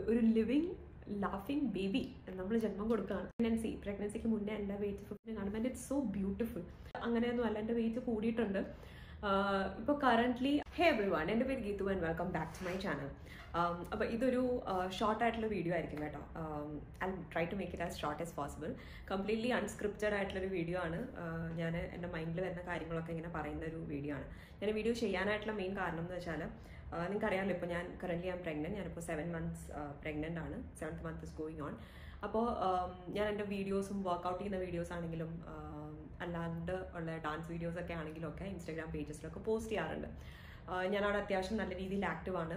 ഒരു living ലാഫിങ് baby നമ്മൾ ജന്മം കൊടുക്കുകയാണ് പ്രഗ്നൻസി പ്രഗ്നൻസിക്ക് മുന്നേ എൻ്റെ വെയിറ്റ് ഫിഫ്റ്റീൻ കാണുമ്പോൾ ഇറ്റ്സ് സോ ബ്യൂട്ടിഫുൾ അങ്ങനെയൊന്നും അല്ല എൻ്റെ വെയിറ്റ് കൂടിയിട്ടുണ്ട് ഇപ്പോൾ കറൻ്റ്ലി ഹേ എവ്രി വൺ എൻ്റെ പേര് Geethu and welcome back to my channel അപ്പോൾ ഇതൊരു ഷോർട്ട് ആയിട്ടുള്ള വീഡിയോ ആയിരിക്കും കേട്ടോ I try to make it as short as possible completely unscripted ആയിട്ടുള്ളൊരു വീഡിയോ ആണ് ഞാൻ എൻ്റെ മൈൻഡിൽ വരുന്ന കാര്യങ്ങളൊക്കെ ഇങ്ങനെ പറയുന്ന ഒരു വീഡിയോ ആണ് ഞാൻ വീഡിയോ ചെയ്യാനായിട്ടുള്ള മെയിൻ കാരണം എന്ന് വെച്ചാൽ നിങ്ങൾക്കറിയാമല്ലോ ഇപ്പോൾ ഞാൻ കറൻ്റ്ലി ആം പ്രഗ്നൻറ്റ് ഞാനിപ്പോൾ സെവൻ മന്ത്സ് പ്രഗ്നൻ്റ് ആണ് seventh month is going on അപ്പോൾ ഞാൻ എൻ്റെ വീഡിയോസും വർക്കൗട്ട് ചെയ്യുന്ന വീഡിയോസ് ആണെങ്കിലും അല്ലാണ്ട് ഉള്ള ഡാൻസ് വീഡിയോസ് ഒക്കെ ആണെങ്കിലും ഒക്കെ ഇൻസ്റ്റാഗ്രാം പേജസിലൊക്കെ പോസ്റ്റ് ചെയ്യാറുണ്ട് ഞാൻ അവിടെ അത്യാവശ്യം നല്ല രീതിയിൽ ആക്റ്റീവാണ്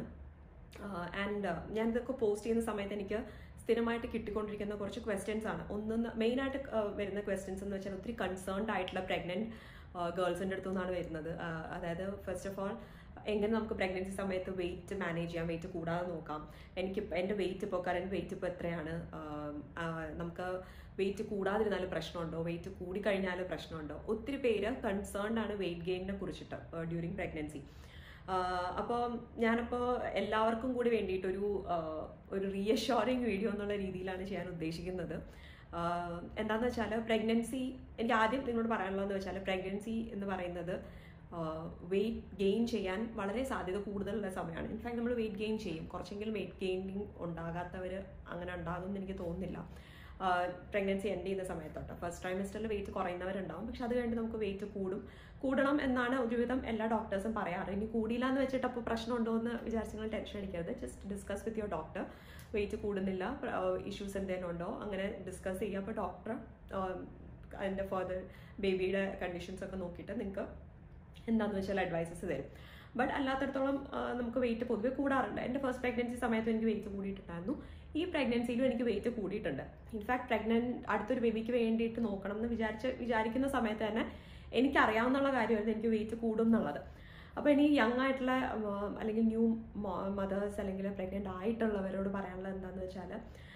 ആൻഡ് ഞാൻ ഇതൊക്കെ പോസ്റ്റ് ചെയ്യുന്ന സമയത്ത് എനിക്ക് സ്ഥിരമായിട്ട് കിട്ടിക്കൊണ്ടിരിക്കുന്ന കുറച്ച് ക്വസ്റ്റ്യൻസ് ആണ് ഒന്ന് മെയിനായിട്ട് വരുന്ന ക്വസ്റ്റ്യൻസ് എന്ന് വെച്ചാൽ ഒത്തിരി കൺസേൺഡ് ആയിട്ടുള്ള പ്രഗ്നൻറ്റ് ഗേൾസിൻ്റെ അടുത്തു നിന്നാണ് വരുന്നത് അതായത് ഫസ്റ്റ് ഓഫ് ഓൾ എങ്ങനെ നമുക്ക് പ്രഗ്നൻസി സമയത്ത് വെയിറ്റ് മാനേജ് ചെയ്യാം വെയിറ്റ് കൂടാതെ നോക്കാം എനിക്ക് എൻ്റെ വെയിറ്റ് ഇപ്പോൾ കറണ്ട് വെയിറ്റ് ഇപ്പോൾ എത്രയാണ് നമുക്ക് വെയിറ്റ് കൂടാതിരുന്നാലും പ്രശ്നമുണ്ടോ വെയിറ്റ് കൂടിക്കഴിഞ്ഞാൽ പ്രശ്നമുണ്ടോ ഒത്തിരി പേര് കൺസേൺഡ് ആണ് വെയിറ്റ് ഗെയിനിനെ കുറിച്ചിട്ട് ഡ്യൂറിങ് പ്രഗ്നൻസി അപ്പോൾ ഞാനിപ്പോൾ എല്ലാവർക്കും കൂടി വേണ്ടിയിട്ടൊരു ഒരു റീഅഷ്യോറിങ് വീഡിയോ എന്നുള്ള രീതിയിലാണ് ചെയ്യാൻ ഉദ്ദേശിക്കുന്നത് എന്താണെന്ന് വെച്ചാൽ പ്രഗ്നൻസി എനിക്ക് ആദ്യം നിങ്ങളോട് പറയാനുള്ളതെന്ന് വെച്ചാൽ പ്രഗ്നൻസി എന്ന് പറയുന്നത് വെയിറ്റ് ഗെയിൻ ചെയ്യാൻ വളരെ സാധ്യത കൂടുതലുള്ള സമയമാണ് ഇൻഫാക്ട് നമ്മൾ വെയിറ്റ് ഗെയിൻ ചെയ്യും കുറച്ചെങ്കിലും വെയിറ്റ് ഗെയിനിങ് ഉണ്ടാകാത്തവർ അങ്ങനെ ഉണ്ടാകും എന്ന് എനിക്ക് തോന്നുന്നില്ല പ്രഗ്നൻസി എൻഡ് ചെയ്യുന്ന സമയത്തോട്ട് ഫസ്റ്റ് ട്രൈമിസ്റ്ററിൽ വെയിറ്റ് കുറയുന്നവരുണ്ടാവും പക്ഷെ അത് കഴിഞ്ഞ് നമുക്ക് വെയിറ്റ് കൂടും കൂടണം എന്നാണ് ഒരുവിധം എല്ലാ ഡോക്ടേഴ്സും പറയാറ് ഇനി കൂടിയില്ല എന്ന് വെച്ചിട്ട് അപ്പോൾ പ്രശ്നമുണ്ടോ എന്ന് വിചാരിച്ച് നിങ്ങൾ ടെൻഷൻ അടിക്കരുത് just discuss with your doctor weight കൂടുന്നില്ല ഇഷ്യൂസ് എന്തെങ്കിലും ഉണ്ടോ അങ്ങനെ ഡിസ്കസ് ചെയ്യുക അപ്പോൾ ഡോക്ടർ അതിൻ്റെ ഫർദർ ബേബിയുടെ കണ്ടീഷൻസ് ഒക്കെ നോക്കിയിട്ട് നിങ്ങൾക്ക് എന്താണെന്ന് വെച്ചാൽ അഡ്വൈസസ് തരും ബട്ട് അല്ലാത്തടത്തോളം നമുക്ക് വെയിറ്റ് പൊതുവെ കൂടാറുണ്ട് എൻ്റെ ഫസ്റ്റ് പ്രഗ്നൻസി സമയത്ത് എനിക്ക് വെയിറ്റ് കൂടിയിട്ടുണ്ടായിരുന്നു ഈ പ്രഗ്നൻസിയിലും എനിക്ക് വെയിറ്റ് കൂടിയിട്ടുണ്ട് ഇൻഫാക്ട് പ്രഗ്നൻറ്റ് അടുത്തൊരു ബേബിക്ക് വേണ്ടിയിട്ട് നോക്കണം എന്ന് വിചാരിച്ച് വിചാരിക്കുന്ന സമയത്ത് തന്നെ എനിക്കറിയാവുന്ന കാര്യമായിരുന്നു എനിക്ക് വെയിറ്റ് കൂടും എന്നുള്ളത് അപ്പോൾ ഇനി യങ് ആയിട്ടുള്ള അല്ലെങ്കിൽ ന്യൂ മദേഴ്സ് അല്ലെങ്കിൽ പ്രഗ്നൻ്റ് ആയിട്ടുള്ളവരോട് പറയാനുള്ളത് എന്താണെന്ന് വെച്ചാൽ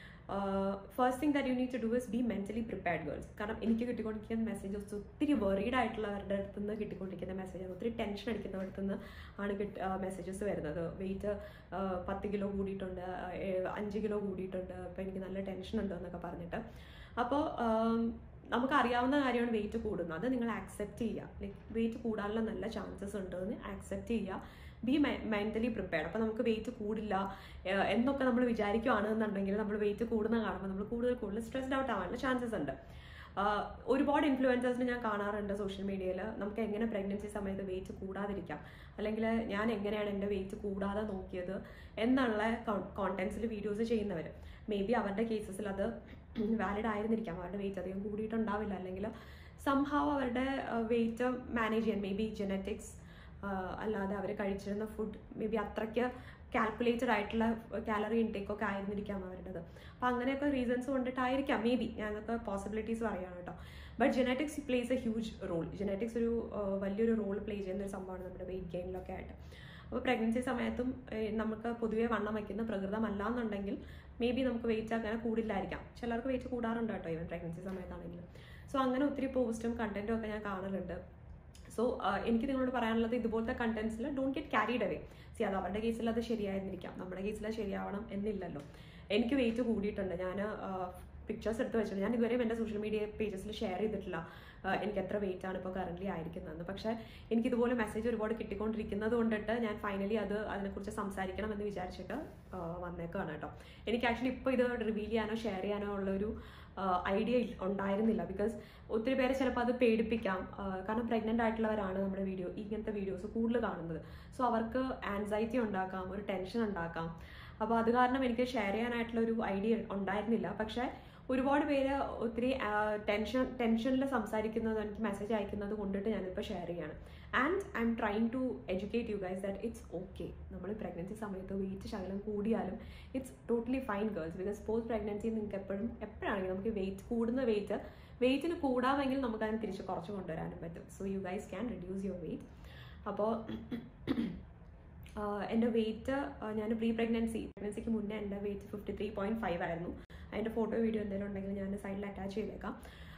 first thing that you need to do is be mentally prepared girls കാരണം എനിക്ക് കിട്ടിക്കൊണ്ടിരിക്കുന്ന മെസ്സേജസ് ഒത്തിരി വെറീഡ് ആയിട്ടുള്ളവരുടെ അടുത്ത് നിന്ന് കിട്ടിക്കൊണ്ടിരിക്കുന്ന മെസ്സേജ് ഒത്തിരി ടെൻഷൻ അടിക്കുന്നവരുടെ നിന്ന് ആണ് കിട്ട മെസ്സേജസ് വരുന്നത് വെയിറ്റ് പത്ത് കിലോ കൂടിയിട്ടുണ്ട് അഞ്ച് കിലോ കൂടിയിട്ടുണ്ട് അപ്പോൾ എനിക്ക് നല്ല ടെൻഷൻ ഉണ്ട് എന്നൊക്കെ പറഞ്ഞിട്ട് അപ്പോൾ നമുക്ക് അറിയാവുന്ന കാര്യമാണ് വെയിറ്റ് കൂടുന്നത് അത് നിങ്ങൾ ആക്സെപ്റ്റ് ചെയ്യുക ലൈക്ക് വെയിറ്റ് കൂടാനുള്ള നല്ല ചാൻസസ് ഉണ്ട് എന്ന് ആക്സെപ്റ്റ് ചെയ്യുക ബി മെന്റലി പ്രിപ്പയർഡ് അപ്പോൾ നമുക്ക് വെയിറ്റ് കൂടില്ല എന്നൊക്കെ നമ്മൾ വിചാരിക്കുകയാണെന്നുണ്ടെങ്കിൽ നമ്മൾ വെയിറ്റ് കൂടുന്ന കാണുമ്പോൾ നമ്മൾ കൂടുതൽ കൂടുതൽ സ്ട്രെസ്ഡ് ഔട്ട് ആവാനുള്ള ചാൻസസ് ഉണ്ട് ഒരുപാട് ഇൻഫ്ലുവൻസേഴ്സിന് ഞാൻ കാണാറുണ്ട് സോഷ്യൽ മീഡിയയിൽ നമുക്ക് എങ്ങനെ പ്രഗ്നൻസി സമയത്ത് വെയിറ്റ് കൂടാതിരിക്കാം അല്ലെങ്കിൽ ഞാൻ എങ്ങനെയാണ് എൻ്റെ വെയിറ്റ് കൂടാതെ നോക്കിയത് എന്നുള്ള കോണ്ടൻസിൽ വീഡിയോസ് ചെയ്യുന്നവർ മേ ബി അവരുടെ കേസസിൽ അത് വാലിഡ് ആയിരുന്നിരിക്കാം അവരുടെ വെയിറ്റ് അധികം കൂടിയിട്ടുണ്ടാവില്ല അല്ലെങ്കിൽ സംഹാവ് അവരുടെ വെയിറ്റ് മാനേജ് ചെയ്യാൻ മേ ബി ജെനറ്റിക്സ് അല്ലാതെ അവർ കഴിച്ചിരുന്ന ഫുഡ് മേ ബി അത്രയ്ക്ക് കാൽക്കുലേറ്റഡ് ആയിട്ടുള്ള കാലറി ഇൻടേക്ക് ഒക്കെ ആയിരുന്നിരിക്കാം അവരുടേത് അപ്പം അങ്ങനെയൊക്കെ റീസൺസ് കൊണ്ടിട്ടായിരിക്കാം മേ ബി ഞാനൊക്കെ പോസിബിലിറ്റീസ് പറയുകയാണ് കേട്ടോ but genetics plays a huge role genetics ഒരു വലിയൊരു റോൾ പ്ലേ ചെയ്യുന്ന ഒരു സംഭവമാണ് നമ്മുടെ വെയിറ്റ് ഗെയിനിലൊക്കെ ആയിട്ട് അപ്പോൾ പ്രഗ്നൻസി സമയത്തും നമുക്ക് പൊതുവേ വണ്ണം വയ്ക്കുന്ന പ്രകൃതമല്ല എന്നുണ്ടെങ്കിൽ മേ ബി നമുക്ക് വെയിറ്റ് അങ്ങനെ കൂടില്ലായിരിക്കാം ചിലർക്ക് വെയിറ്റ് കൂടാറുണ്ട് കേട്ടോ ഈവൻ പ്രഗ്നൻസി സമയത്താണെങ്കിലും സോ അങ്ങനെ ഒത്തിരി പോസ്റ്റും കണ്ടന്റും ഒക്കെ ഞാൻ കാണലുണ്ട് സോ എനിക്ക് നിങ്ങളോട് പറയാനുള്ളത് ഇതുപോലത്തെ കണ്ടന്റ്സിൽ don't get carried away see അത് അവരുടെ കേസിൽ അത് ശരിയായിരുന്നിരിക്കാം നമ്മുടെ കേസിൽ ശരിയാവണം എന്നില്ലല്ലോ എനിക്ക് വെയിറ്റ് കൂടിയിട്ടുണ്ട് ഞാൻ പിക്ചേഴ്സ് എടുത്ത് വെച്ചിട്ടുണ്ട് ഞാൻ ഇതുവരെയും എൻ്റെ സോഷ്യൽ മീഡിയ പേജസിൽ ഷെയർ ചെയ്തിട്ടില്ല എനിക്ക് എത്ര വെയിറ്റ് ആണ് ഇപ്പോൾ കറൻ്റ് ആയിരിക്കുന്നതെന്ന് പക്ഷേ എനിക്ക് ഇതുപോലെ മെസ്സേജ് ഒരുപാട് കിട്ടിക്കൊണ്ടിരിക്കുന്നത് കൊണ്ടിട്ട് ഞാൻ ഫൈനലി അത് അതിനെക്കുറിച്ച് സംസാരിക്കണം എന്ന് വിചാരിച്ചിട്ട് വന്നേക്കാണ് കേട്ടോ എനിക്ക് ആക്ച്വലി ഇപ്പോൾ ഇത് റിവീൽ ചെയ്യാനോ ഷെയർ ചെയ്യാനോ ഉള്ളൊരു ഐഡിയ ഉണ്ടായിരുന്നില്ല ബിക്കോസ് ഒത്തിരി പേരെ ചിലപ്പോൾ അത് പേടിപ്പിക്കാം കാരണം പ്രഗ്നൻ്റ് ആയിട്ടുള്ളവരാണ് നമ്മുടെ വീഡിയോ ഇങ്ങനത്തെ വീഡിയോസ് കൂടുതൽ കാണുന്നത് സോ അവർക്ക് ആൻസൈറ്റി ഉണ്ടാക്കാം ഒരു ടെൻഷൻ ഉണ്ടാക്കാം അപ്പോൾ അത് കാരണം എനിക്ക് ഷെയർ ചെയ്യാനായിട്ടുള്ള ഒരു ഐഡിയ ഉണ്ടായിരുന്നില്ല പക്ഷേ ഒരുപാട് പേര് ഒത്തിരി ടെൻഷൻ ടെൻഷനിൽ സംസാരിക്കുന്നത് എനിക്ക് മെസ്സേജ് അയക്കുന്നത് കൊണ്ടിട്ട് ഞാനിപ്പോൾ ഷെയർ ചെയ്യാണ് and I'm trying to educate you guys that it's okay നമ്മൾ പ്രഗ്നൻസി സമയത്ത് വെയിറ്റ് ശകലം കൂടിയാലും it's totally fine girls because post pregnancy നിങ്ങൾക്ക് എപ്പോഴും എപ്പോഴാണെങ്കിലും നമുക്ക് വെയിറ്റ് കൂടുന്ന വെയിറ്റ് വെയിറ്റിന് കൂടാമെങ്കിൽ നമുക്ക് അതിന് തിരിച്ച് കുറച്ച് കൊണ്ടുവരാനും പറ്റും so you guys can reduce your weight അപ്പോൾ എൻ്റെ വെയിറ്റ് ഞാൻ പ്രീ പ്രഗ്നൻസി പ്രഗ്നൻസിക്ക് മുന്നേ എൻ്റെ weight fifty three point five ആയിരുന്നു അതിൻ്റെ ഫോട്ടോ വീഡിയോ എന്തെങ്കിലും ഉണ്ടെങ്കിൽ ഞാൻ സൈഡിൽ അറ്റാച്ച് ചെയ്തേക്കാം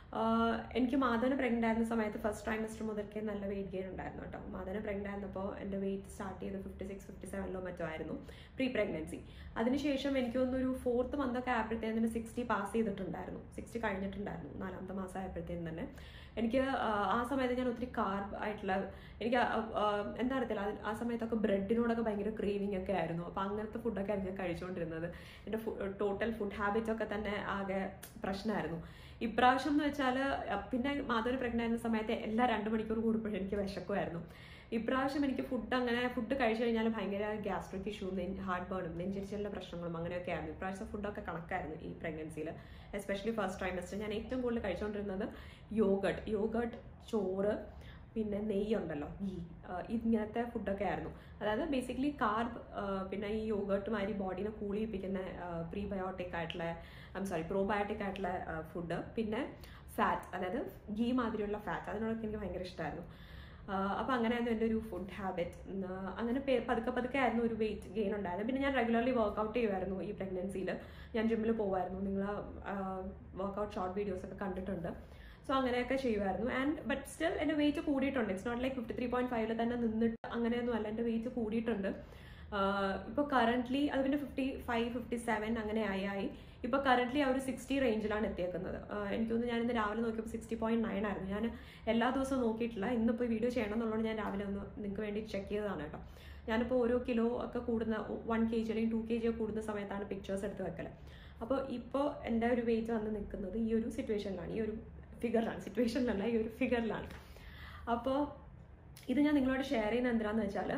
ആഹ് എനിക്ക് മാധവന് പ്രഗ്നൻ്റ് ആയിരുന്ന സമയത്ത് ഫസ്റ്റ് ട്രൈമസ്റ്റർ മുതൽക്കേ നല്ല വെയിറ്റ് ഗെയിൻ ഉണ്ടായിരുന്നു കേട്ടോ മാധവന് പ്രഗ്നൻ്റ് ആയിരുന്നപ്പോൾ എൻ്റെ വെയിറ്റ് സ്റ്റാർട്ട് ചെയ്ത് ഫിഫ്റ്റി സിക്സ് ഫിഫ്റ്റി സെവനിലോ മറ്റോ ആയിരുന്നു പ്രീ പ്രഗ്നൻസി അതിനുശേഷം എനിക്ക് തോന്നുന്നു ഒരു ഫോർത്ത് മന്തൊക്കെ ആയപ്പോഴത്തേനും സിക്സ്റ്റി പാസ് ചെയ്തിട്ടുണ്ടായിരുന്നു സിക്സ്റ്റി കഴിഞ്ഞിട്ടുണ്ടായിരുന്നു നാലാമത്തെ മാസം ആയപ്പോഴത്തേനും തന്നെ എനിക്ക് ആഹ് ആ സമയത്ത് ഞാൻ ഒത്തിരി കാർബ് ആയിട്ടുള്ള എനിക്ക് ആ- ആ- എന്താ അറിയത്തില്ല അത് ആ സമയത്തൊക്കെ ബ്രെഡിനോടൊക്കെ ഭയങ്കര ക്രീവിങ് ഒക്കെ ആയിരുന്നു അപ്പോൾ അങ്ങനത്തെ ഫുഡൊക്കെ ആയിരുന്നു ഞാൻ കഴിച്ചുകൊണ്ടിരുന്നത് എൻ്റെ ടോട്ടൽ ഫുഡ് ഹാബിറ്റ് ഒക്കെ തന്നെ ആകെ പ്രശ്നമായിരുന്നു ഇപ്രാവശ്യം എന്ന് വെച്ചാൽ പിന്നെ മാധവന് പ്രഗ്നൻ്റ് ആയിരുന്ന സമയത്ത് എല്ലാ രണ്ട് മണിക്കൂർ കൂടുമ്പോഴും എനിക്ക് വിശക്കുമായിരുന്നു ഇപ്രാവശ്യം എനിക്ക് ഫുഡ് അങ്ങനെ ഫുഡ് കഴിച്ചു കഴിഞ്ഞാൽ ഭയങ്കര ഗ്യാസ്ട്രിക് ഇഷ്യൂ ഹാർട്ട് ബേണും നെഞ്ചിരിച്ചിലുള്ള പ്രശ്നങ്ങളും അങ്ങനെയൊക്കെ ആയിരുന്നു ഇപ്രാവശ്യം ഫുഡൊക്കെ കണക്കായിരുന്നു ഈ പ്രഗ്നൻസിയിൽ എസ്പെഷ്യലി ഫസ്റ്റ് ട്രൈമസ്റ്റർ ഞാൻ ഏറ്റവും കൂടുതൽ കഴിച്ചുകൊണ്ടിരുന്നത് യോഗട്ട് യോഗട്ട് ചോറ് പിന്നെ നെയ്യുണ്ടല്ലോ ഗീ ഇങ്ങനത്തെ ഫുഡൊക്കെ ആയിരുന്നു അതായത് ബേസിക്കലി കാർബ് പിന്നെ ഈ യോഗട്ട് മാതിരി ബോഡീനെ കൂളിയിപ്പിക്കുന്ന പ്രീബയോട്ടിക് ആയിട്ടുള്ള ഐം സോറി പ്രോബയോട്ടിക് ആയിട്ടുള്ള ഫുഡ് പിന്നെ ഫാറ്റ് അതായത് ഗീ മാതിരിയുള്ള ഫാറ്റ് അതിനോടൊക്കെ എനിക്ക് ഭയങ്കര ഇഷ്ടമായിരുന്നു അപ്പോൾ അങ്ങനെയായിരുന്നു എൻ്റെ ഒരു ഫുഡ് ഹാബിറ്റ് അങ്ങനെ പേ- പതുക്കെ പതുക്കെ ആയിരുന്നു ഒരു വെയിറ്റ് ഗെയിൻ ഉണ്ടായിരുന്നത് പിന്നെ ഞാൻ റെഗുലർലി വർക്കൗട്ട് ചെയ്യുമായിരുന്നു ഈ പ്രഗ്നൻസിയിൽ ഞാൻ ജിമ്മിൽ പോകുമായിരുന്നു നിങ്ങൾ വർക്കൗട്ട് ഷോർട്ട് വീഡിയോസ് ഒക്കെ കണ്ടിട്ടുണ്ട് സോ അങ്ങനെയൊക്കെ ചെയ്യുമായിരുന്നു ആൻഡ് ബട്ട് സ്റ്റിൽ എൻ്റെ വെയിറ്റ് കൂടിയിട്ടുണ്ട് it's not like fifty three point ഫൈവിൽ തന്നെ നിന്നിട്ട് അങ്ങനെയൊന്നും അല്ല എൻ്റെ വെയിറ്റ് കൂടിയിട്ടുണ്ട് ഇപ്പോൾ കറൻ്റ്ലി അത് പിന്നെ ഫിഫ്റ്റി ഫൈവ് ഫിഫ്റ്റി സെവൻ അങ്ങനെ ആയി ആയി ഇപ്പോൾ കറൻ്റ്ലി ആ ഒരു സിക്സ്റ്റി റേഞ്ചിലാണ് എത്തിയേക്കുന്നത് ആഹ് എനിക്ക് തോന്നുന്നു ഞാൻ ഇന്ന് രാവിലെ നോക്കിയപ്പോൾ സിക്സ്റ്റി പോയിന്റ് നയൻ ആയിരുന്നു ഞാൻ എല്ലാ ദിവസവും നോക്കിയിട്ടില്ല ഇന്നിപ്പോൾ ഈ വീഡിയോ ചെയ്യണം എന്നുള്ളത് ഞാൻ രാവിലെ ഒന്ന് നിങ്ങൾക്ക് വേണ്ടി ചെക്ക് ചെയ്തതാണ് കേട്ടോ ഞാനിപ്പോൾ ഓരോ കിലോ ഒക്കെ കൂടുന്ന വൺ കെ ജി അല്ലെങ്കിൽ ടു കെ ജി ഒക്കെ കൂടുന്ന സമയത്താണ് പിക്ചേഴ്സ് എടുത്ത് വെക്കൽ അപ്പോൾ ഇപ്പോൾ എൻ്റെ ഒരു വെയിറ്റ് വന്ന് നിൽക്കുന്നത് ഈ ഒരു സിറ്റുവേഷനിലാണ് ഈ ഒരു ഫിഗറിലാണ് സിറ്റുവേഷനിലല്ല ഈ ഒരു ഫിഗറിലാണ് അപ്പോൾ ഇത് ഞാൻ നിങ്ങളോട് ഷെയർ ചെയ്യുന്നത് എന്തിനാന്ന് വെച്ചാൽ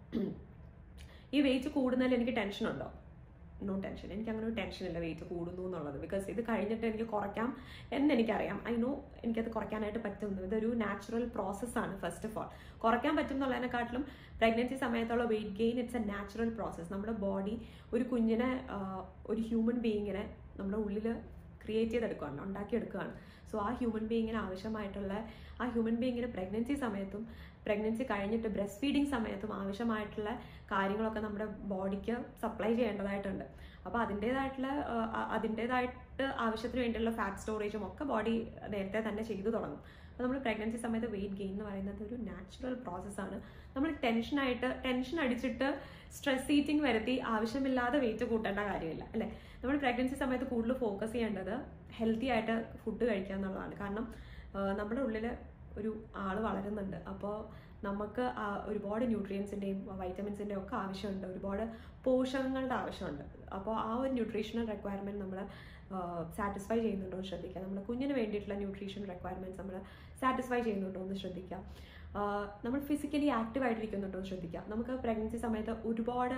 ഈ വെയിറ്റ് കൂടുന്നതിൽ എനിക്ക് ടെൻഷൻ ഉണ്ടോ നോ ടെൻഷൻ എനിക്ക് അങ്ങനെ ഒരു ടെൻഷൻ ഇല്ല വെയിറ്റ് കൂടുന്നു എന്നുള്ളത് ബിക്കോസ് ഇത് കഴിഞ്ഞിട്ട് എനിക്ക് കുറയ്ക്കാം എന്ന് എനിക്കറിയാം ഐ നോ എനിക്കത് കുറയ്ക്കാനായിട്ട് പറ്റുന്നു ഇതൊരു നാച്ചുറൽ പ്രോസസ്സാണ് ഫസ്റ്റ് ഓഫ് ഓൾ കുറയ്ക്കാൻ പറ്റും എന്നുള്ളതിനെക്കാട്ടിലും പ്രഗ്നൻസി സമയത്തുള്ള weight gain it's a natural process നമ്മുടെ ബോഡി ഒരു കുഞ്ഞിനെ ആ, ഒരു ഹ്യൂമൻ ബീയിങ്ങിനെ നമ്മുടെ ഉള്ളിൽ ക്രിയേറ്റ് ചെയ്തെടുക്കുകയാണ് ഉണ്ടാക്കിയെടുക്കുകയാണ് സോ ആ ഹ്യൂമൻ ബീയിങ്ങിന് ആവശ്യമായിട്ടുള്ള ആ ഹ്യൂമൻ ബീയിങ്ങിന് പ്രഗ്നൻസി സമയത്തും പ്രഗ്നൻസി കഴിഞ്ഞിട്ട് ബ്രസ്റ്റ് ഫീഡിങ് സമയത്തും ആവശ്യമായിട്ടുള്ള കാര്യങ്ങളൊക്കെ നമ്മുടെ ബോഡിക്ക് സപ്ലൈ ചെയ്യേണ്ടതായിട്ടുണ്ട് അപ്പോൾ അതിൻ്റേതായിട്ടുള്ള അതിൻ്റേതായിട്ട് ആവശ്യത്തിന് വേണ്ടിയുള്ള ഫാറ്റ് സ്റ്റോറേജും ഒക്കെ ബോഡി നേരത്തെ തന്നെ ചെയ്തു തുടങ്ങും അപ്പോൾ നമ്മൾ പ്രഗ്നൻസി സമയത്ത് വെയിറ്റ് ഗെയിൻ എന്ന് പറയുന്നത് ഒരു നാച്ചുറൽ പ്രോസസ്സാണ് നമ്മൾ ടെൻഷനായിട്ട് ടെൻഷൻ അടിച്ചിട്ട് സ്ട്രെസ് ഈറ്റിംഗ് വരുത്തി ആവശ്യമില്ലാതെ വെയിറ്റ് കൂട്ടേണ്ട കാര്യമില്ല അല്ലേ നമ്മൾ പ്രഗ്നൻസി സമയത്ത് കൂടുതൽ ഫോക്കസ് ചെയ്യേണ്ടത് ഹെൽത്തി ആയിട്ട് ഫുഡ് കഴിക്കുക എന്നുള്ളതാണ് കാരണം ആ, നമ്മുടെ ഉള്ളിൽ ഒരു ആൾ വളരുന്നുണ്ട് അപ്പോൾ നമുക്ക് ആ ഒരുപാട് ന്യൂട്രിയൻസിൻ്റെയും വൈറ്റമിൻസിൻ്റെയും ഒക്കെ ആവശ്യമുണ്ട് ഒരുപാട് പോഷകങ്ങളുടെ ആവശ്യമുണ്ട് അപ്പോൾ ആ ഒരു ന്യൂട്രീഷണൽ റിക്വയർമെൻറ്റ് നമ്മൾ സാറ്റിസ്ഫൈ ചെയ്യുന്നുണ്ടോ എന്ന് ശ്രദ്ധിക്കുക നമ്മുടെ കുഞ്ഞിന് വേണ്ടിയിട്ടുള്ള ന്യൂട്രീഷൻ റിക്വയർമെൻറ്റ്സ് നമ്മൾ സാറ്റിസ്ഫൈ ചെയ്യുന്നുണ്ടോ എന്ന് ശ്രദ്ധിക്കുക ആഹ് നമ്മൾ ഫിസിക്കലി ആക്റ്റീവ് ആയിട്ടിരിക്കുന്നുണ്ടോ എന്ന് ശ്രദ്ധിക്കുക നമുക്ക് പ്രഗ്നൻസി സമയത്ത് ഒരുപാട്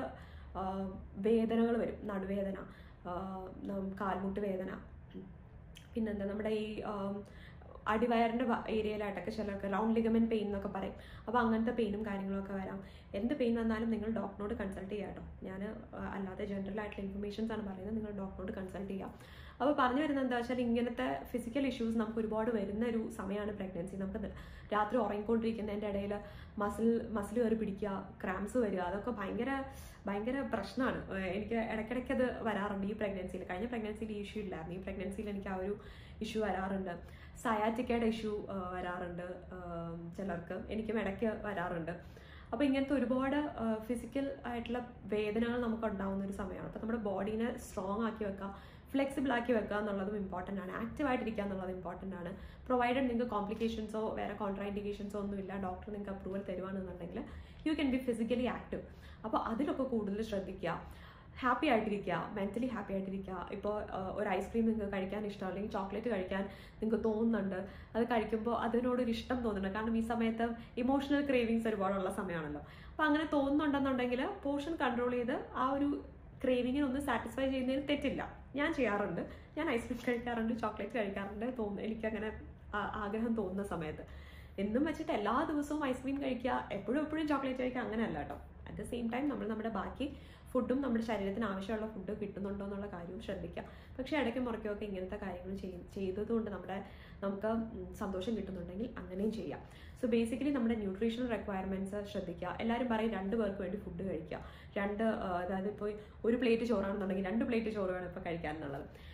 വേദനകൾ വരും നടുവേദന ആഹ് നം- കാൽമുട്ട് വേദന പിന്നെന്താ നമ്മുടെ ഈ ആം, അടിവയറിൻ്റെ ഏരിയയിലായിട്ടൊക്കെ ചിലർക്ക് റൗണ്ട് ലിഗമെന്റ് പെയിൻ എന്നൊക്കെ പറയും അപ്പോൾ അങ്ങനത്തെ പെയിനും കാര്യങ്ങളൊക്കെ വരാം എന്ത് പെയിൻ വന്നാലും നിങ്ങൾ ഡോക്ടറോട് കൺസൾട്ട് ചെയ്യുക കേട്ടോ ഞാൻ അല്ലാതെ ജനറൽ ആയിട്ടുള്ള ഇൻഫർമേഷൻസ് ആണ് പറയുന്നത് നിങ്ങൾ ഡോക്ടറോട് കൺസൾട്ട് ചെയ്യുക അപ്പോൾ പറഞ്ഞു വരുന്നത് എന്താ വെച്ചാൽ ഇങ്ങനത്തെ ഫിസിക്കൽ ഇഷ്യൂസ് നമുക്ക് ഒരുപാട് വരുന്ന ഒരു സമയമാണ് പ്രഗ്നൻസി നമുക്ക് ന- രാത്രി ഉറങ്ങിക്കൊണ്ടിരിക്കുന്നതിൻ്റെ ഇടയിൽ മസിൽ മസിൽ കയറി പിടിക്കുക ക്രാംസ് വരിക അതൊക്കെ ഭയങ്കര ഭയങ്കര പ്രശ്നമാണ് എനിക്ക് ഇടയ്ക്കിടയ്ക്ക് അത് വരാറുണ്ട് ഈ പ്രഗ്നൻസിയിൽ കഴിഞ്ഞ പ്രഗ്നൻസിയിൽ ഈ ഇഷ്യൂ ഇല്ലായിരുന്നു ഈ പ്രഗ്നൻസിയിൽ എനിക്ക് ആ ഒരു ഇഷ്യൂ വരാറുണ്ട് സയാറ്റിക്കയുടെ ഇഷ്യൂ വരാറുണ്ട് ആം, ചിലർക്ക് എനിക്കും ഇടയ്ക്ക് വരാറുണ്ട് അപ്പോൾ ഇങ്ങനത്തെ ഒരുപാട് ഫിസിക്കൽ ആയിട്ടുള്ള വേദനകൾ നമുക്ക് ഉണ്ടാവുന്ന ഒരു സമയമാണ് അപ്പോൾ നമ്മുടെ ബോഡീനെ സ്ട്രോങ് ആക്കി വെക്കുക ഫ്ലെക്സിബിൾ ആക്കി വെക്കുക എന്നുള്ളതും ഇമ്പോർട്ടൻ്റ് ആണ് ആക്റ്റീവ് ആയിട്ടിരിക്കുക എന്നുള്ളത് ഇമ്പോർട്ടൻ്റ് ആണ് പ്രൊവൈഡഡ് നിങ്ങൾക്ക് കോംപ്ലിക്കേഷൻസോ വേറെ കോൺട്രാൻഡിക്കേഷൻസോ ഒന്നും ഇല്ല ഡോക്ടർ നിങ്ങൾക്ക് അപ്രൂവൽ തരുവാണെന്നുണ്ടെങ്കിൽ you can be physically active അപ്പോൾ അതിലൊക്കെ കൂടുതൽ ശ്രദ്ധിക്കുക ഹാപ്പി ആയിട്ടിരിക്കുക മെന്റലി ഹാപ്പി ആയിട്ടിരിക്കുക ഇപ്പോൾ ഒരു ഐസ്ക്രീം നിങ്ങൾക്ക് കഴിക്കാൻ ഇഷ്ടം അല്ലെങ്കിൽ ചോക്ലേറ്റ് കഴിക്കാൻ നിങ്ങൾക്ക് തോന്നുന്നുണ്ട് അത് കഴിക്കുമ്പോൾ അതിനോടൊരു ഇഷ്ടം തോന്നുന്നുണ്ട് കാരണം ഈ സമയത്ത് ഇമോഷണൽ ക്രേവിങ്സ് ഒരുപാടുള്ള സമയമാണല്ലോ അപ്പോൾ അങ്ങനെ തോന്നുന്നുണ്ടെന്നുണ്ടെങ്കിൽ പോർഷൻ കൺട്രോൾ ചെയ്ത് ആ ഒരു ക്രേവിങ്ങിനെ ഒന്ന് സാറ്റിസ്ഫൈ ചെയ്യുന്നതിന് തെറ്റില്ല ഞാൻ ചെയ്യാറുണ്ട് ഞാൻ ഐസ്ക്രീം കഴിക്കാറുണ്ട് ചോക്ലേറ്റ് കഴിക്കാറുണ്ട് തോന്നുന്നു എനിക്കങ്ങനെ ആ- ആഗ്രഹം തോന്നുന്ന സമയത്ത് എന്നും വെച്ചിട്ട് എല്ലാ ദിവസവും ഐസ്ക്രീം കഴിക്കുക എപ്പോഴും എപ്പോഴും ചോക്ലേറ്റ് കഴിക്കുക അങ്ങനെയല്ല കേട്ടോ അറ്റ് ദ സെയിം ടൈം നമ്മൾ നമ്മുടെ ബാക്കി ഫുഡും നമ്മുടെ ശരീരത്തിന് ആവശ്യമുള്ള ഫുഡ് കിട്ടുന്നുണ്ടോ എന്നുള്ള കാര്യവും ശ്രദ്ധിക്കുക പക്ഷേ ഇടയ്ക്ക് മുറയ്ക്കൊക്കെ ഇങ്ങനത്തെ കാര്യങ്ങൾ ചെയ് ചെയ്തതുകൊണ്ട് നമ്മുടെ നമുക്ക് ഉം, സന്തോഷം കിട്ടുന്നുണ്ടെങ്കിൽ അങ്ങനെയും ചെയ്യാം സോ ബേസിക്കലി നമ്മുടെ ന്യൂട്രീഷണൽ റിക്വയർമെൻറ്റ്സ് ശ്രദ്ധിക്കുക എല്ലാവരും പറയും രണ്ട് പേർക്ക് വേണ്ടി ഫുഡ് കഴിക്കുക രണ്ട് ആ, അതായത് ഇപ്പോൾ ഒരു പ്ലേറ്റ് ചോറാണെന്നുണ്ടെങ്കിൽ രണ്ട് പ്ലേറ്റ് ചോറ് വേണം ഇപ്പോൾ കഴിക്കാൻ എന്നുള്ളത്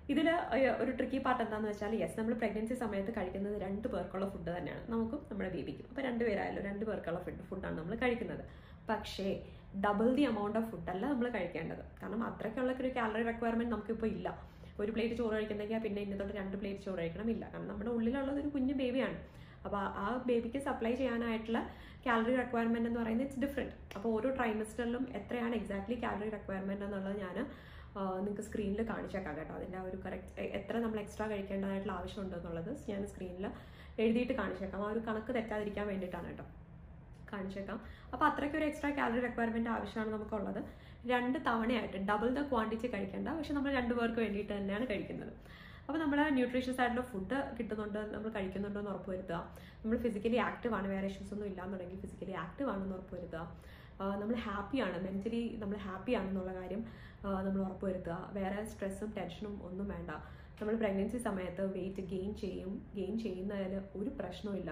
ഇതിൽ ഒരു ട്രിക്കി പാർട്ട് എന്താണെന്ന് വെച്ചാൽ യെസ് നമ്മൾ പ്രഗ്നൻസി സമയത്ത് കഴിക്കുന്നത് രണ്ട് പേർക്കുള്ള ഫുഡ് തന്നെയാണ് നമുക്കും നമ്മുടെ ബേബിക്കും അപ്പോൾ രണ്ട് പേരായാലും രണ്ട് പേർക്കുള്ള ഫുഡ് ഫുഡാണ് നമ്മൾ കഴിക്കുന്നത് പക്ഷേ ഡബിൾ ദി എമൗണ്ട് ഓഫ് ഫുഡല്ല നമ്മൾ കഴിക്കേണ്ടത് കാരണം അത്രയ്ക്കുള്ള ഒരു കാലറി റിക്വയർമെൻറ്റ് നമുക്കിപ്പോൾ ഇല്ല ഒരു പ്ലേറ്റ് ചോറ് കഴിക്കുന്നെങ്കിൽ പിന്നെ ഇന്ന തൊട്ട് രണ്ട് പ്ലേറ്റ് ചോറ് കഴിക്കണം ഇല്ല കാരണം നമ്മുടെ ഉള്ളിലുള്ളത് ഒരു കുഞ്ഞു ബേബിയാണ് അപ്പോൾ ആ ബേബിക്ക് സപ്ലൈ ചെയ്യാനായിട്ടുള്ള കാലറി റിക്വയർമെൻറ്റ് എന്ന് പറയുന്നത് ഇറ്റ്സ് ഡിഫറെൻറ്റ് അപ്പോൾ ഓരോ ട്രൈമസ്റ്ററിലും എത്രയാണ് എക്സാക്ട്ലി കാലറി റിക്വയർമെൻറ്റ് എന്നുള്ളത് ഞാൻ നിങ്ങൾക്ക് സ്ക്രീനിൽ കാണിച്ചേക്കാം കേട്ടോ അതിൻ്റെ ആ ഒരു കറക്റ്റ് എത്ര നമ്മൾ എക്സ്ട്രാ കഴിക്കേണ്ടതായിട്ടുള്ള ആവശ്യമുണ്ട് എന്നുള്ളത് ഞാൻ സ്ക്രീനിൽ എഴുതിയിട്ട് കാണിച്ചേക്കാം ആ ഒരു കണക്ക് തെറ്റാതിരിക്കാൻ വേണ്ടിയിട്ടാണ് കേട്ടോ കാണിച്ചേക്കാം അപ്പോൾ അത്രയ്ക്ക് ഒരു എക്സ്ട്രാ കാലറി റിക്വയർമെൻറ്റ് ആവശ്യമാണ് നമുക്കുള്ളത് രണ്ട് തവണയായിട്ട് ഡബിൾ ദ ക്വാണ്ടിറ്റി കഴിക്കേണ്ട പക്ഷെ നമ്മൾ രണ്ട് പേർക്ക് വേണ്ടിയിട്ട് തന്നെയാണ് കഴിക്കുന്നത് അപ്പോൾ നമ്മൾ ന്യൂട്രീഷ്യസ് ആയിട്ടുള്ള ഫുഡ് കിട്ടുന്നുണ്ട് നമ്മൾ കഴിക്കുന്നുണ്ടോ എന്ന് ഉറപ്പ് വരുത്തുക നമ്മൾ ഫിസിക്കലി ആക്റ്റീവ് ആണ് വേറെ ഇഷ്യൂസ് ഒന്നും ഇല്ലാന്നുണ്ടെങ്കിൽ ഫിസിക്കലി ആക്റ്റീവ് ആണെന്ന് ഉറപ്പ് വരുത്തുക നമ്മൾ ഹാപ്പിയാണ് മെൻ്റലി നമ്മൾ ഹാപ്പി ആണെന്നുള്ള കാര്യം നമ്മൾ ഉറപ്പ് വരുത്തുക വേറെ സ്ട്രെസ്സും ടെൻഷനും ഒന്നും വേണ്ട നമ്മൾ പ്രഗ്നൻസി സമയത്ത് വെയിറ്റ് ഗെയിൻ ചെയ്യും ഗെയിൻ ചെയ്യുന്നതിൽ ഒരു പ്രശ്നവുമില്ല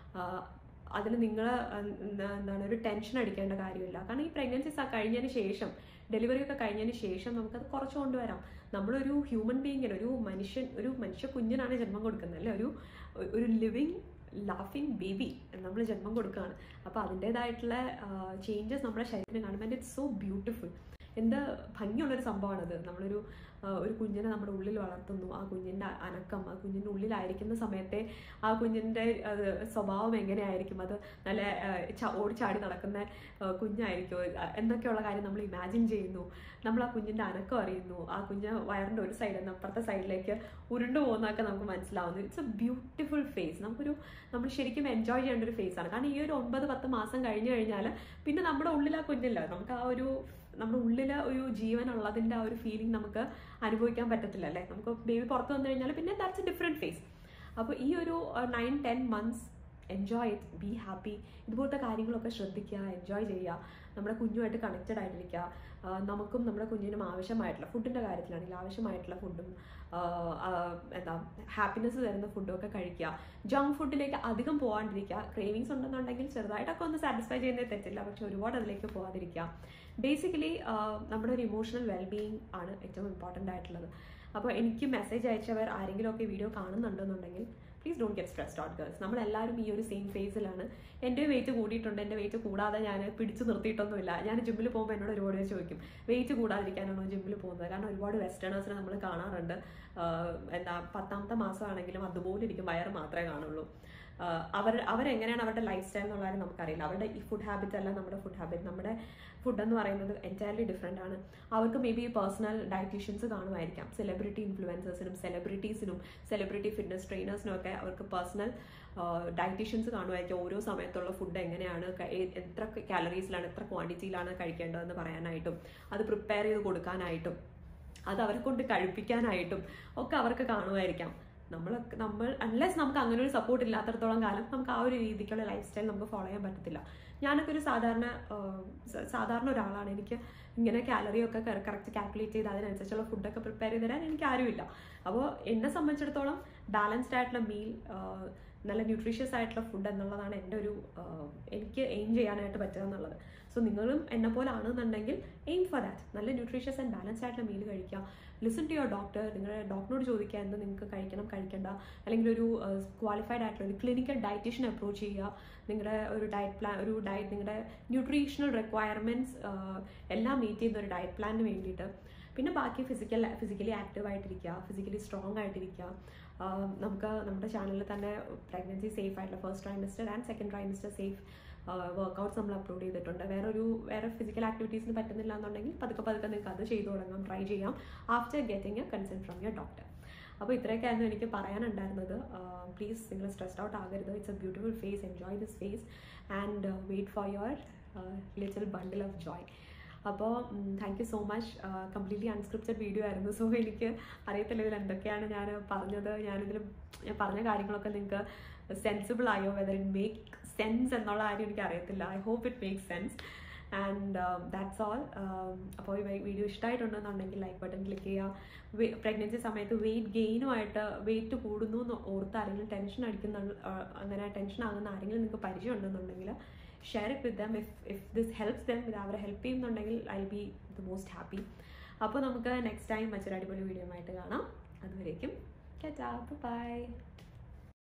അതിൽ നിങ്ങൾ എന്താണ് ഒരു ടെൻഷൻ അടിക്കേണ്ട കാര്യമില്ല കാരണം ഈ പ്രഗ്നൻസി കഴിഞ്ഞതിന് ശേഷം ഡെലിവറി ഒക്കെ കഴിഞ്ഞതിന് ശേഷം നമുക്കത് കുറച്ച് കൊണ്ടുവരാം നമ്മളൊരു ഹ്യൂമൻ ബീങ്ങിന് ഒരു മനുഷ്യൻ ഒരു മനുഷ്യ കുഞ്ഞിനാണ് ജന്മം കൊടുക്കുന്നത് അല്ലേ ഒരു ഒരു ലിവിങ് ലാഫിങ് ബേബി നമ്മൾ ജന്മം കൊടുക്കുകയാണ് അപ്പോൾ അതിൻ്റേതായിട്ടുള്ള ചേഞ്ചസ് നമ്മുടെ ശരീരത്തിന് കാണുമ്പോൾ ഇറ്റ്സ് സോ ബ്യൂട്ടിഫുൾ എന്ത് ഭംഗിയുള്ളൊരു സംഭവമാണത് നമ്മളൊരു ഒരു കുഞ്ഞിനെ നമ്മുടെ ഉള്ളിൽ വളർത്തുന്നു ആ കുഞ്ഞിൻ്റെ അനക്കം ആ കുഞ്ഞിൻ്റെ ഉള്ളിലായിരിക്കുന്ന സമയത്തെ ആ കുഞ്ഞിൻ്റെ സ്വഭാവം എങ്ങനെയായിരിക്കും അത് നല്ല ഓടിച്ചാടി നടക്കുന്ന കുഞ്ഞായിരിക്കും എന്നൊക്കെയുള്ള കാര്യം നമ്മൾ ഇമാജിൻ ചെയ്യുന്നു നമ്മൾ ആ കുഞ്ഞിൻ്റെ അനക്കം അറിയുന്നു ആ കുഞ്ഞ് വയറിൻ്റെ ഒരു സൈഡിൽ നിന്ന് അപ്പുറത്തെ സൈഡിലേക്ക് ഉരുണ്ടു പോകുന്നതൊക്കെ നമുക്ക് മനസ്സിലാവുന്നു ഇറ്റ്സ് എ ബ്യൂട്ടിഫുൾ ഫേസ് നമുക്കൊരു നമ്മൾ ശരിക്കും എൻജോയ് ചെയ്യേണ്ട ഒരു ഫേസാണ് കാരണം ഈ ഒരു ഒൻപത് പത്ത് മാസം കഴിഞ്ഞു കഴിഞ്ഞാൽ പിന്നെ നമ്മുടെ ഉള്ളിൽ ആ കുഞ്ഞില്ല നമുക്ക് ആ ഒരു നമ്മുടെ ഉള്ളിൽ ഒരു ജീവൻ ഉള്ളതിൻ്റെ ആ ഒരു ഫീലിംഗ് നമുക്ക് അനുഭവിക്കാൻ പറ്റത്തില്ല അല്ലേ നമുക്ക് ബേബി പുറത്ത് വന്നു കഴിഞ്ഞാൽ പിന്നെ ദാറ്റ്സ് എ ഡിഫറെൻറ്റ് ഫേസ് അപ്പോൾ ഈ ഒരു nine ten months enjoy it be happy ഇതുപോലത്തെ കാര്യങ്ങളൊക്കെ ശ്രദ്ധിക്കുക എൻജോയ് ചെയ്യുക നമ്മുടെ കുഞ്ഞുമായിട്ട് കണക്റ്റഡ് ആയിട്ടിരിക്കുക നമുക്കും നമ്മുടെ കുഞ്ഞിനും ആവശ്യമായിട്ടുള്ള ഫുഡിൻ്റെ കാര്യത്തിലാണെങ്കിൽ ആവശ്യമായിട്ടുള്ള ഫുഡും എന്താ ഹാപ്പിനെസ് തരുന്ന ഫുഡും ഒക്കെ കഴിക്കുക ജങ്ക് ഫുഡിലേക്ക് അധികം പോകാണ്ടിരിക്കുക ക്രേവിങ്സ് ഉണ്ടെന്നുണ്ടെങ്കിൽ ചെറുതായിട്ടൊക്കെ ഒന്ന് സാറ്റിസ്ഫൈ ചെയ്യുന്നത് തെറ്റില്ല പക്ഷെ ഒരുപാട് അതിലേക്ക് പോകാതിരിക്കുക ബേസിക്കലി നമ്മുടെ ഒരു ഇമോഷണൽ വെൽബീയിങ് ആണ് ഏറ്റവും ഇമ്പോർട്ടൻ്റ് ആയിട്ടുള്ളത് അപ്പോൾ എനിക്ക് മെസ്സേജ് അയച്ചവർ ആരെങ്കിലുമൊക്കെ വീഡിയോ കാണുന്നുണ്ടെന്നുണ്ടെങ്കിൽ please don't get stressed out girls നമ്മളെല്ലാവരും ഈ ഒരു സെയിം ഫേസിലാണ് എൻ്റെ വെയിറ്റ് കൂടിയിട്ടുണ്ട് എൻ്റെ വെയിറ്റ് കൂടാതെ ഞാൻ പിടിച്ചു നിർത്തിയിട്ടൊന്നുമില്ല ഞാൻ ജിമ്മിൽ പോകുമ്പോൾ എന്നോട് ഒരുപാട് പേര് ചോദിക്കും വെയിറ്റ് കൂടാതിരിക്കാനാണോ ജിമ്മിൽ പോകുന്നത് കാരണം ഒരുപാട് വെസ്റ്റേണേഴ്സിനെ നമ്മൾ കാണാറുണ്ട് എന്താ പത്താമത്തെ മാസമാണെങ്കിലും അതുപോലെ ഇരിക്കും വയറ് മാത്രമേ കാണുള്ളൂ അവർ അവരെങ്ങനെയാണ് അവരുടെ ലൈഫ് സ്റ്റൈൽ എന്നുള്ള കാര്യം നമുക്കറിയില്ല അവരുടെ ഈ ഫുഡ് ഹാബിറ്റ് അല്ല നമ്മുടെ ഫുഡ് ഹാബിറ്റ് നമ്മുടെ ഫുഡ് എന്ന് പറയുന്നത് എൻറ്റയർലി ഡിഫറെൻ്റ് ആണ് അവർക്ക് മേ ബി പേഴ്സണൽ ഡയറ്റീഷ്യൻസ് കാണുമായിരിക്കാം സെലിബ്രിറ്റി ഇൻഫ്ലുവൻസേഴ്സിനും സെലിബ്രിറ്റീസിനും സെലിബ്രിറ്റി ഫിറ്റ്നസ് ട്രെയിനേഴ്സിനും ഒക്കെ അവർക്ക് പേഴ്സണൽ ഡയറ്റീഷ്യൻസ് കാണുമായിരിക്കും ഓരോ സമയത്തുള്ള ഫുഡ് എങ്ങനെയാണ് എത്ര കാലറീസിലാണ് എത്ര ക്വാണ്ടിറ്റിയിലാണ് കഴിക്കേണ്ടതെന്ന് പറയാനായിട്ടും അത് പ്രിപ്പയർ ചെയ്ത് കൊടുക്കാനായിട്ടും അത് അവരെ കൊണ്ട് കഴിപ്പിക്കാനായിട്ടും ഒക്കെ അവർക്ക് കാണുമായിരിക്കാം നമ്മൾ നമ്മൾ അൺലെസ് നമുക്ക് അങ്ങനെ ഒരു സപ്പോർട്ട് ഇല്ലാത്തടത്തോളം കാലം നമുക്ക് ആ ഒരു രീതിക്കുള്ള ലൈഫ് സ്റ്റൈൽ നമുക്ക് ഫോളോ ചെയ്യാൻ പറ്റത്തില്ല ഞാനൊക്കെ ഒരു സാധാരണ സാധാരണ ഒരാളാണ് എനിക്ക് ഇങ്ങനെ കാലറി ഒക്കെ കറക്റ്റ് കാൽക്കുലേറ്റ് ചെയ്ത് അതിനനുസരിച്ചുള്ള ഫുഡൊക്കെ പ്രിപ്പയർ ചെയ്ത് തരാൻ എനിക്ക് ആരുമില്ല അപ്പോൾ എന്നെ സംബന്ധിച്ചിടത്തോളം ബാലൻസ്ഡ് ആയിട്ടുള്ള മീൽ നല്ല ന്യൂട്രീഷ്യസ് ആയിട്ടുള്ള ഫുഡ് എന്നുള്ളതാണ് എൻ്റെ ഒരു എനിക്ക് എയിം ചെയ്യാനായിട്ട് പറ്റുക എന്നുള്ളത് സോ നിങ്ങളും എന്നെ പോലെ ആണെന്നുണ്ടെങ്കിൽ എയിം ഫോർ ദാറ്റ് നല്ല ന്യൂട്രീഷ്യസ് ആൻഡ് ബാലൻസ്ഡ് ആയിട്ടുള്ള മീൽ കഴിക്കുക ലിസൺ ടു യുവർ ഡോക്ടർ നിങ്ങളുടെ ഡോക്ടറോട് ചോദിക്കുക എന്ത് നിങ്ങൾക്ക് കഴിക്കണം കഴിക്കേണ്ട അല്ലെങ്കിൽ ഒരു ക്വാളിഫൈഡ് ആയിട്ടുള്ള ഒരു ക്ലിനിക്കൽ ഡയറ്റീഷ്യൻ അപ്രോച്ച് ചെയ്യുക നിങ്ങളുടെ ഒരു ഡയറ്റ് പ്ലാൻ ഒരു ഡയറ്റ് നിങ്ങളുടെ ന്യൂട്രീഷണൽ റിക്വയർമെൻറ്റ്സ് എല്ലാം മീറ്റ് ചെയ്യുന്ന ഒരു ഡയറ്റ് പ്ലാനിന് വേണ്ടിയിട്ട് പിന്നെ ബാക്കി ഫിസിക്കൽ ഫിസിക്കലി ആക്റ്റീവ് ആയിട്ടിരിക്കുക ഫിസിക്കലി സ്ട്രോങ് ആയിട്ടിരിക്കുക നമുക്ക് നമ്മുടെ ചാനലിൽ തന്നെ പ്രഗ്നൻസി സേഫ് ആയിട്ടുള്ള first trimester and second trimester safe workouts നമ്മൾ അപ്ലോഡ് ചെയ്തിട്ടുണ്ട് വേറെ ഒരു വേറെ ഫിസിക്കൽ ആക്ടിവിറ്റീസിന് പറ്റുന്നില്ല എന്നുണ്ടെങ്കിൽ പതുക്കെ പതുക്കെ നിങ്ങൾക്ക് അത് ചെയ്തു തുടങ്ങാം ട്രൈ ചെയ്യാം after getting a consent from your doctor അപ്പോൾ ഇത്രയൊക്കെയായിരുന്നു എനിക്ക് പറയാനുണ്ടായിരുന്നത് പ്ലീസ് നിങ്ങൾ സ്ട്രെസ്ഡ് ഔട്ട് ആകരുത് it's a beautiful phase enjoy this phase and wait for your little bundle of joy അപ്പോൾ thank you so much completely unscripted video ആയിരുന്നു so എനിക്ക് അറിയത്തില്ല ഇതിൽ എന്തൊക്കെയാണ് ഞാൻ പറഞ്ഞത് ഞാനിതിൽ ഞാൻ പറഞ്ഞ കാര്യങ്ങളൊക്കെ നിങ്ങൾക്ക് സെൻസിബിൾ ആയോ വെദർ ഇറ്റ് മേക്ക് സെൻസ് എന്നുള്ള കാര്യം എനിക്ക് അറിയത്തില്ല I hope it make sense and that's all അപ്പോൾ ഈ വീഡിയോ ഇഷ്ടമായിട്ടുണ്ടെന്നുണ്ടെങ്കിൽ ലൈക്ക് ബട്ടൺ ക്ലിക്ക് ചെയ്യുക പ്രഗ്നൻസി സമയത്ത് വെയിറ്റ് ഗെയിനുമായിട്ട് വെയിറ്റ് കൂടുന്നു എന്ന് ഓർത്ത് ആരെങ്കിലും ടെൻഷൻ അടിക്കുന്ന അങ്ങനെ ടെൻഷൻ ആകുന്ന ആരെങ്കിലും നിങ്ങൾക്ക് പരിചയം ഉണ്ടെന്നുണ്ടെങ്കിൽ share it with them if if this helps them ഇത് അവരെ ഹെൽപ്പ് ചെയ്യുന്നുണ്ടെങ്കിൽ I be the most happy അപ്പോൾ നമുക്ക് നെക്സ്റ്റ് ടൈം മറ്റൊരു അടിപൊളി വീഡിയോ ആയിട്ട് കാണാം അതുവരേക്കും ബൈ